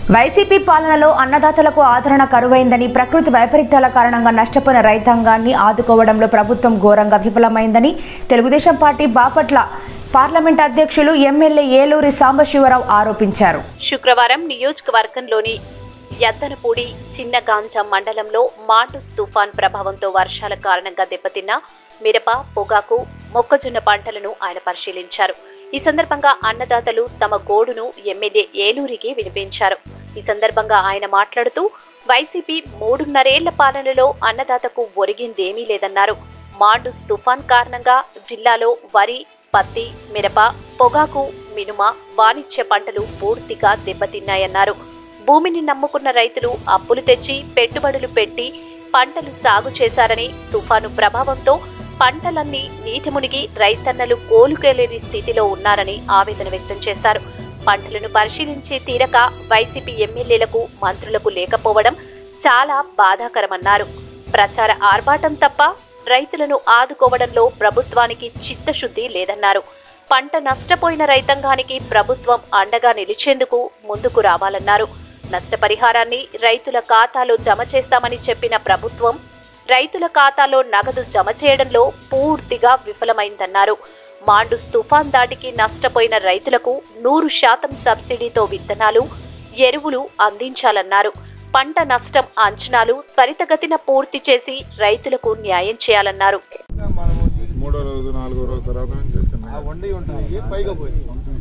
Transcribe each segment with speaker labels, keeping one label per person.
Speaker 1: YCP పాలనలో అన్నదాతలకు ఆదరణ కరువైందని ప్రకృతి వైపరీత్యాల కారణంగా నష్టపోయిన రైతాంగాన్ని ఆదుకోవడంలో ప్రభుత్వం ఘోరంగా విఫలమైందని తెలుగుదేశం పార్టీ బాపట్ల పార్లమెంట్ అధ్యక్షులు ఎమ్మెల్యే ఏలూరి సాంబశివరావు ఆరోపించారు
Speaker 2: శుక్రవారం నియోజకవర్గంలోని యద్దనపూడి చిన్న గాంజా మండలంలో మాండుస్ తుఫాన్ ప్రభావంతో వర్షాల కారణంగా దెబ్బతిన్న మిరప పొగాకు మొక్కజొన్న పంటలను ఆయన పరిశీలించారు ఈ సందర్భంగా అన్నదాతలు తమ గోడును ఎమ్మెల్యే ఏలూరికి వినిపించారు ఈ సందర్భంగా ఆయన మాట్లాడుతూ వైసీపీ మూడున్నరేళ్ల పాలనలో అన్నదాతకు ఒరిగిందేమీ లేదన్నారు మాండుస్ తుఫాన్ కారణంగా జిల్లాలో వరి పత్తి మిరప పొగాకు మినుమ వాణిజ్య పంటలు పూర్తిగా దెబ్బతిన్నాయన్నారు భూమిని నమ్ముకున్న రైతులు అప్పులు తెచ్చి పెట్టుబడులు పెట్టి పంటలు సాగు చేశారని తుఫాను ప్రభావంతో పంటలన్నీ నీటి మునిగి రైతన్నలు కోలుకోలేని స్థితిలో ఉన్నారని ఆవేదన వ్యక్తం చేశారు పంటలను పరిశీలించే తీరక వైసీపీ ఎమ్మెల్యేలకు మంత్రులకు లేకపోవడం చాలా బాధాకరమన్నారు ప్రచార ఆర్భాటం తప్ప రైతులను ఆదుకోవడంలో ప్రభుత్వానికి చిత్తశుద్ధి లేదన్నారు పంట నష్టపోయిన రైతాంగానికి ప్రభుత్వం అండగా నిలిచేందుకు ముందుకు రావాలన్నారు నష్టపరిహారాన్ని రైతుల ఖాతాలో జమ చేస్తామని చెప్పిన ప్రభుత్వం రైతుల ఖాతాలో నగదు జమ చేయడంలో పూర్తిగా విఫలమైందన్నారు మాండుస్ తుఫాన్ దాటికి నష్టపోయిన రైతులకు నూరు శాతం సబ్సిడీతో విత్తనాలు ఎరువులు అందించాలన్నారు పంట నష్టం అంచనాలు త్వరితగతిన పూర్తి చేసి రైతులకు న్యాయం చేయాలన్నారు
Speaker 3: మూడో రోజు నాలుగో రోజు తర్వాత నుంచి చేస్తున్నాం.
Speaker 4: వండి ఉంటాయి పైగా పోయి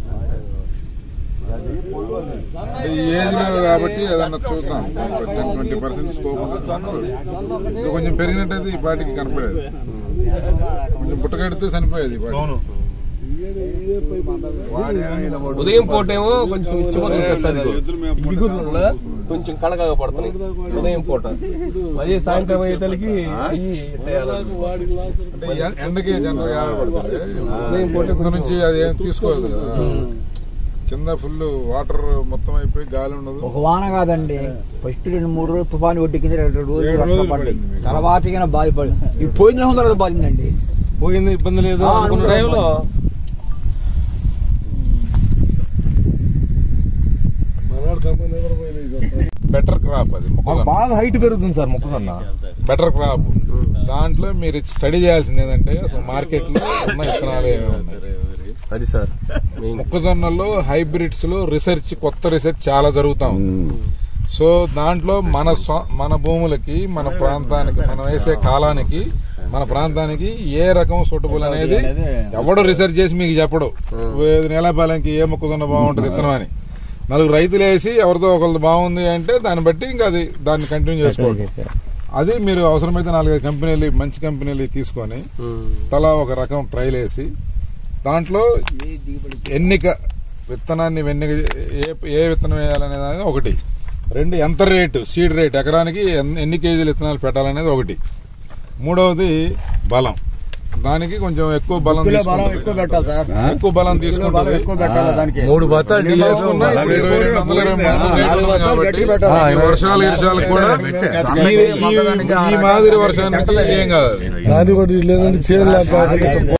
Speaker 3: అంటే ఈ ఏజ్ లో కాబట్టి ఏదన్నా చూద్దాం టెన్ ట్వంటీ పర్సెంట్ స్కోప్ ఉంటుంది ఇంకా కొంచెం పెరిగినట్టయితే ఈ పాటికి కనపడేది కొంచెం పుట్టగడితే చనిపోయేది ఈ పాటికి.
Speaker 5: ఉదయం పూటేమో కొంచెం ఇచ్చిపోతుంది సార్ ఇగురులో కొంచెం కళగా పడుతున్నాయి ఉదయం పూట అదే సాయంత్రం అయ్యేతలకి అయ్యి
Speaker 3: అంటే ఎ- ఎండకి జనరల్ ఆడపడుతుంది కింద నుంచి అది ఏం తీసుకోదు కదా కింద ఫుల్ వాటర్ మొత్తం అయిపోయి గాలి ఉండదు
Speaker 4: ఒక వాన కాదండి ఫస్ట్ రెండు మూడు రోజులు తుఫాను ఒడ్డు కింద రెండు రోజులు
Speaker 3: ఏడు
Speaker 4: వర్షం
Speaker 3: రోజులు
Speaker 4: పడ్డాయి
Speaker 3: పడింది మీకు.
Speaker 4: తర్వాత ఇక బాధపడి ఈ పోయిన నెల తర్వాత బాధిందండి
Speaker 5: పోయింది ఇబ్బంది లేదు
Speaker 4: ఆ,
Speaker 5: అనుకున్న
Speaker 4: అనుకున్న
Speaker 5: టైంలో
Speaker 3: బెటర్ క్రాప్ అది మొక్కజొన్న
Speaker 5: బాగా హైట్ పెరుగుతుంది సార్ మొక్కజొన్న
Speaker 3: బెటర్ క్రాప్ దాంట్లో మీరు స్టడీ చేయాల్సింది ఏంటంటే అసలు మార్కెట్ లో ఉన్న విత్తనాలు ఏమేమి ఉన్నాయి
Speaker 5: అది సార్ మెయిన్
Speaker 3: మొక్కజొన్నలో హైబ్రిడ్స్ లో రీసెర్చ్ కొత్త రీసెర్చ్ చాలా జరుగుతా ఉంది సో దాంట్లో మన స్వ- మన భూములకి మన ప్రాంతానికి మనం వేసే కాలానికి మన ప్రాంతానికి ఏ రకం సూటబుల్ అనేది ఎవడో రీసెర్చ్ చేసి మీకు చెప్పడు ఏ- నేలపాలెంకి ఏ మొక్కజొన్న బాగుంటుంది విత్తనం అని నలుగురు రైతులు వేసి ఎవరితో ఒకరిది బాగుంది అంటే దాన్ని బట్టి ఇంకా అది దాన్ని కంటిన్యూ చేసుకోండి అది మీరు అవసరమైతే నాలుగైదు కంపెనీలు మంచి కంపెనీలు తీసుకొని తలా ఒక రకం ట్రైల్ వేసి దాంట్లో ఎన్నిక విత్తనాన్ని వెన్నిక ఏ ఏ విత్తనం వేయాలనేది అనేది ఒకటి రెండు ఎంత రేటు సీడ్ రేట్ ఎకరానికి ఎన్- ఎన్ని కేజీలు విత్తనాలు పెట్టాలనేది ఒకటి మూడవది బలం దానికి కొంచెం ఎక్కువ బలం తీసుకుంటుంది.
Speaker 4: ఎక్కువ పెట్టాలి సార్
Speaker 3: ఎక్కువ బలం తీసుకుంటుంది
Speaker 4: ఎక్కువ పెట్టాలి దానికి
Speaker 6: మూడు బత్తాలు
Speaker 3: ఇది చేసుకున్నా ఇప్పుడు ఇరవై రెండు వందల ఇరవై మూడు వందల రేటు ఉంది కాబట్టి ఈ వర్షాలు గిర్షాలు కూడా ఈ- ఈ- ఈ మాదిరి వర్షానికి ఏం కాదు అది.
Speaker 7: దాని కూడా లేదంటే చీరలు